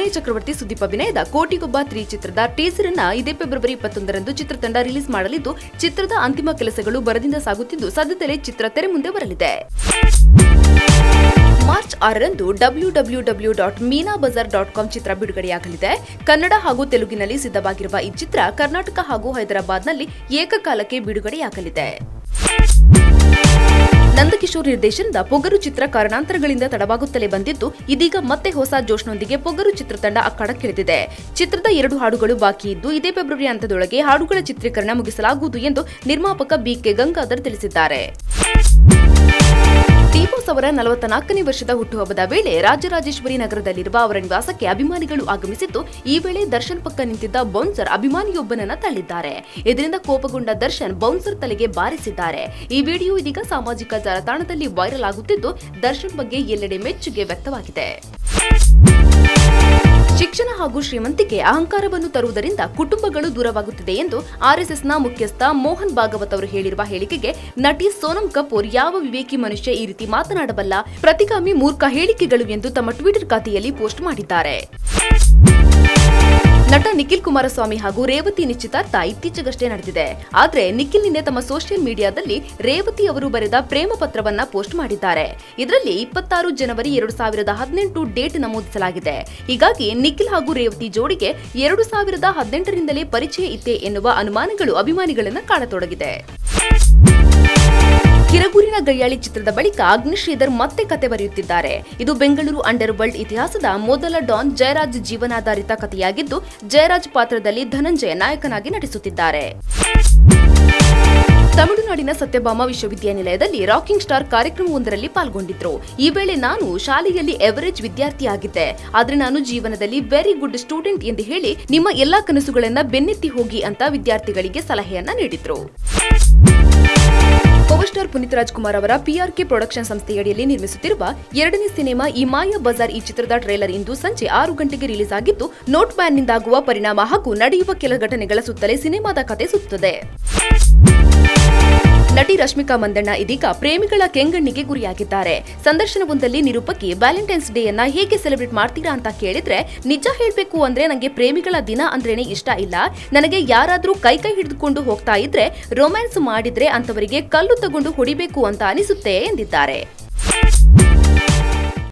ವಿನಯ್ ಚಕ್ರವರ್ತಿ ಸುದೀಪ್ ಅಭಿನಯದ ಕೋಟಿಗೊಬ್ಬ ತ್ರೀ ಚಿತ್ರದ ಟೀಸರ್ ಅನ್ನ ಇದೇ ಫೆಬ್ರವರಿ ಇಪ್ಪತ್ತೊಂದರಂದು ಚಿತ್ರತಂಡ ರಿಲೀಸ್ ಮಾಡಲಿದ್ದು ಚಿತ್ರದ ಅಂತಿಮ ಕೆಲಸಗಳು ಬರದಿಂದ ಸಾಗುತ್ತಿದ್ದು ಸದ್ಯದಲ್ಲೇ ಚಿತ್ರ ತೆರೆ ಮುಂದೆ ಬರಲಿದೆ ಮಾರ್ಚ್ ಆರರಂದು W W W dot Meena Bazaar dot com ಚಿತ್ರ ಬಿಡುಗಡೆಯಾಗಲಿದೆ ಕನ್ನಡ ಹಾಗೂ ತೆಲುಗಿನಲ್ಲಿ ಸಿದ್ಧವಾಗಿರುವ ಈ ಚಿತ್ರ ಕರ್ನಾಟಕ ಹಾಗೂ ಹೈದರಾಬಾದ್ನಲ್ಲಿ ಏಕಕಾಲಕ್ಕೆ ಬಿಡುಗಡೆಯಾಗಲಿದೆ ನಂದಕಿಶೋರ್ ನಿರ್ದೇಶನದ ಪೊಗರು ಚಿತ್ರ ಕಾರಣಾಂತರಗಳಿಂದ ತಡವಾಗುತ್ತಲೇ ಬಂದಿದ್ದು ಇದೀಗ ಮತ್ತೆ ಹೊಸ ಜೋಶ್ನೊಂದಿಗೆ ಪೊಗರು ಚಿತ್ರತಂಡ ಅಕ್ಕಡಕ್ಕಿಳಿದಿದೆ ಚಿತ್ರದ ಎರಡು ಹಾಡುಗಳು ಬಾಕಿ ಇದ್ದು ಇದೇ ಫೆಬ್ರವರಿ ಹಂತದೊಳಗೆ ಹಾಡುಗಳ ಚಿತ್ರೀಕರಣ ಮುಗಿಸಲಾಗುವುದು ಎಂದು ನಿರ್ಮಾಪಕ ಬಿಕೆ ಗಂಗಾಧರ್ ತಿಳಿಸಿದ್ದಾರೆ ಟಿಪೋಸ್ ಅವರ ನಲವತ್ತ ನಾಲ್ಕನೇ ವರ್ಷದ ಹುಟ್ಟುಹಬ್ಬದ ವೇಳೆ ರಾಜರಾಜೇಶ್ವರಿ ನಗರದಲ್ಲಿರುವ ಅವರ ನಿವಾಸಕ್ಕೆ ಅಭಿಮಾನಿಗಳು ಆಗಮಿಸಿದ್ದು ಈ ವೇಳೆ ದರ್ಶನ್ ಪಕ್ಕ ನಿಂತಿದ್ದ ಬೌನ್ಸರ್ ಅಭಿಮಾನಿಯೊಬ್ಬನನ್ನ ತಳ್ಳಿದ್ದಾರೆ ಇದರಿಂದ ಕೋಪಗೊಂಡ ದರ್ಶನ್ ಬೌನ್ಸರ್ ತಲೆಗೆ ಬಾರಿಸಿದ್ದಾರೆ ಈ ವಿಡಿಯೋ ಇದೀಗ ಸಾಮಾಜಿಕ ಜಾಲತಾಣದಲ್ಲಿ ವೈರಲ್ ಆಗುತ್ತಿದ್ದು ದರ್ಶನ್ ಬಗ್ಗೆ ಎಲ್ಲೆಡೆ ಮೆಚ್ಚುಗೆ ವ್ಯಕ್ತವಾಗಿದೆ ಶಿಕ್ಷಣ ಹಾಗೂ ಶ್ರೀಮಂತಿಕೆ ಅಹಂಕಾರವನ್ನು ತರುವುದರಿಂದ ಕುಟುಂಬಗಳು ದೂರವಾಗುತ್ತಿದೆ ಎಂದು ಆರ್ಎಸ್ಎಸ್ನ ಮುಖ್ಯಸ್ಥ ಮೋಹನ್ ಭಾಗವತ್ ಅವರು ಹೇಳಿರುವ ಹೇಳಿಕೆಗೆ ನಟಿ ಸೋನಂ ಕಪೂರ್ ಯಾವ ವಿವೇಕಿ ಮನುಷ್ಯ ಈ ರೀತಿ ಮಾತನಾಡಬಲ್ಲ ಪ್ರತಿಗಾಮಿ ಮೂರ್ಖ ಹೇಳಿಕೆಗಳು ಎಂದು ತಮ್ಮ ಟ್ವಿಟರ್ ಖಾತೆಯಲ್ಲಿ ಪೋಸ್ಟ್ ಮಾಡಿದ್ದಾರೆ ನಟ ನಿಖಿಲ್ ಕುಮಾರಸ್ವಾಮಿ ಹಾಗೂ ರೇವತಿ ನಿಶ್ಚಿತಾರ್ಥ ಇತ್ತೀಚೆಗಷ್ಟೇ ನಡೆದಿದೆ ಆದ್ರೆ ನಿಖಿಲ್ ನಿನ್ನೆ ತಮ್ಮ ಸೋಷಿಯಲ್ ಮೀಡಿಯಾದಲ್ಲಿ ರೇವತಿ ಅವರು ಬರೆದ ಪ್ರೇಮ ಪತ್ರವನ್ನ ಪೋಸ್ಟ್ ಮಾಡಿದ್ದಾರೆ ಇದರಲ್ಲಿ ಇಪ್ಪತ್ತಾರು ಜನವರಿ ಎರಡು ಸಾವಿರದ ಹದಿನೆಂಟು ಡೇಟ್ ನಮೂದಿಸಲಾಗಿದೆ ಹೀಗಾಗಿ ನಿಖಿಲ್ ಹಾಗೂ ರೇವತಿ ಜೋಡಿಗೆ ಎರಡು ಸಾವಿರದ ಹದಿನೆಂಟರಿಂದಲೇ ಪರಿಚಯ ಇತ್ತೆ ಎನ್ನುವ ಅನುಮಾನಗಳು ಅಭಿಮಾನಿಗಳನ್ನ ಕಾಡತೊಡಗಿದೆ ಕಿರಗೂರಿನ ಗಯ್ಯಾಳಿ ಚಿತ್ರದ ಬಳಿಕ ಅಗ್ನಿಶ್ರೀಧರ್ ಮತ್ತೆ ಕತೆ ಬರೆಯುತ್ತಿದ್ದಾರೆ ಇದು ಬೆಂಗಳೂರು ಅಂಡರ್ ವರ್ಲ್ಡ್ ಇತಿಹಾಸದ ಮೊದಲ ಡಾನ್ ಜಯರಾಜ್ ಜೀವನಾಧಾರಿತ ಕಥೆಯಾಗಿದ್ದು ಜಯರಾಜ್ ಪಾತ್ರದಲ್ಲಿ ಧನಂಜಯ ನಾಯಕನಾಗಿ ನಟಿಸುತ್ತಿದ್ದಾರೆ ತಮಿಳುನಾಡಿನ ಸತ್ಯಭಾಮ ವಿಶ್ವವಿದ್ಯಾನಿಲಯದಲ್ಲಿ ರಾಕಿಂಗ್ ಸ್ಟಾರ್ ಕಾರ್ಯಕ್ರಮವೊಂದರಲ್ಲಿ ಪಾಲ್ಗೊಂಡಿದ್ರು ಈ ವೇಳೆ ನಾನು ಶಾಲೆಯಲ್ಲಿ ಎವರೇಜ್ ವಿದ್ಯಾರ್ಥಿಯಾಗಿದ್ದೆ ಆದ್ರೆ ನಾನು ಜೀವನದಲ್ಲಿ ವೆರಿ ಗುಡ್ ಸ್ಟೂಡೆಂಟ್ ಎಂದು ಹೇಳಿ ನಿಮ್ಮ ಎಲ್ಲಾ ಕನಸುಗಳನ್ನ ಬೆನ್ನೆತ್ತಿ ಹೋಗಿ ಅಂತ ವಿದ್ಯಾರ್ಥಿಗಳಿಗೆ ಸಲಹೆಯನ್ನ ನೀಡಿದ್ರು ಪವರ್ ಸ್ಟಾರ್ ಪುನೀತ್ ರಾಜ್ಕುಮಾರ್ ಅವರ ಪಿಆರ್ಕೆ ಪ್ರೊಡಕ್ಷನ್ ಸಂಸ್ಥೆಯಡಿಯಲ್ಲಿ ನಿರ್ಮಿಸುತ್ತಿರುವ ಎರಡನೇ ಸಿನಿಮಾ ಈ ಮಾಯಾ ಬಜಾರ್ ಈ ಚಿತ್ರದ ಟ್ರೇಲರ್ ಇಂದು ಸಂಜೆ ಆರು ಗಂಟೆಗೆ ರಿಲೀಸ್ ಆಗಿದ್ದು ನೋಟ್ ಬ್ಯಾನ್ನಿಂದಾಗುವ ಪರಿಣಾಮ ಹಾಗೂ ನಡೆಯುವ ಕೆಲ ಘಟನೆಗಳ ಸುತ್ತಲೇ ಸಿನಿಮಾದ ಕತೆ ಸುತ್ತದೆ ನಟಿ ರಶ್ಮಿಕಾ ಮಂದಣ್ಣ ಇದೀಗ ಪ್ರೇಮಿಗಳ ಕೆಂಗಣ್ಣಿಗೆ ಗುರಿಯಾಗಿದ್ದಾರೆ ಸಂದರ್ಶನವೊಂದಲ್ಲಿ ನಿರೂಪಕಿ ವ್ಯಾಲೆಂಟೈನ್ಸ್ ಡೇ ಅನ್ನ ಹೇಗೆ ಸೆಲೆಬ್ರೇಟ್ ಮಾಡ್ತೀರಾ ಅಂತ ಕೇಳಿದ್ರೆ ನಿಜ ಹೇಳ್ಬೇಕು ಅಂದ್ರೆ ನಂಗೆ ಪ್ರೇಮಿಗಳ ದಿನ ಅಂದ್ರೇನೆ ಇಷ್ಟ ಇಲ್ಲ ನನಗೆ ಯಾರಾದ್ರೂ ಕೈ ಕೈ ಹಿಡಿದುಕೊಂಡು ಹೋಗ್ತಾ ಇದ್ರೆ ರೊಮ್ಯಾನ್ಸ್ ಮಾಡಿದ್ರೆ ಅಂತವರಿಗೆ ಕಲ್ಲು ತಗೊಂಡು ಹೊಡಿಬೇಕು ಅಂತ ಅನಿಸುತ್ತೆ ಎಂದಿದ್ದಾರೆ